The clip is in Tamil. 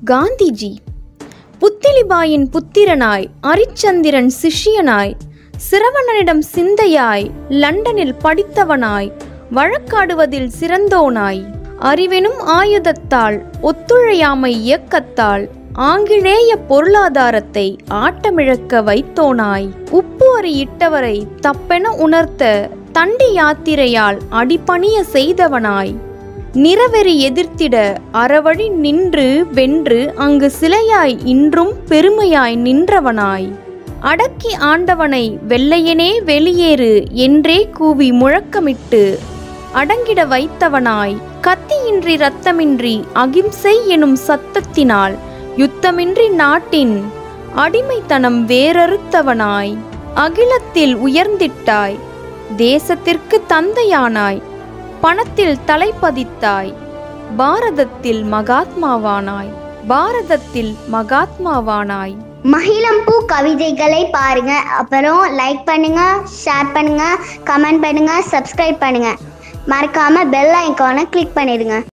காந்திஜி புத்திலிபாயின் புத்திரனாய் அரிச்சந்திரன் சிஷ்யனாய் சிரவணனிடம் சிந்தையாய் லண்டனில் படித்தவனாய் வழக்காடுவதில் சிறந்தோனாய் அறிவெனும் ஆயுதத்தால் ஒத்துழையாமை இயக்கத்தால் ஆங்கிலேய பொருளாதாரத்தை ஆட்டமிழக்க வைத்தோனாய் உப்பு அறி இட்டவரை தப்பென உணர்த்த தண்டி யாத்திரையால் அடிபணிய செய்தவனாய் நிறவெறி எதிர்த்திட அறவழி நின்று வென்று அங்கு சிலையாய் இன்றும் பெருமையாய் நின்றவனாய் அடக்கி ஆண்டவனை வெள்ளையனே வெளியேறு என்றே கூவி முழக்கமிட்டு அடங்கிட வைத்தவனாய் கத்தியின்றி இரத்தமின்றி அகிம்சை எனும் சத்தத்தினால் யுத்தமின்றி நாட்டின் அடிமைத்தனம் வேறறுத்தவனாய் அகிலத்தில் உயர்ந்திட்டாய் தேசத்திற்கு தந்தையானாய் பணத்தில் தலைப்பதித்தாய் பாரதத்தில் மகாத்மாவானாய் பாரதத்தில் மகாத்மாவானாய் மகிழம்பூ கவிதைகளை பாருங்க அப்புறம் லைக் பண்ணுங்க ஷேர் பண்ணுங்க கமெண்ட் பண்ணுங்க சப்ஸ்கிரைப் பண்ணுங்க மறக்காம பெல் ஐக்கானை கிளிக் பண்ணிடுங்க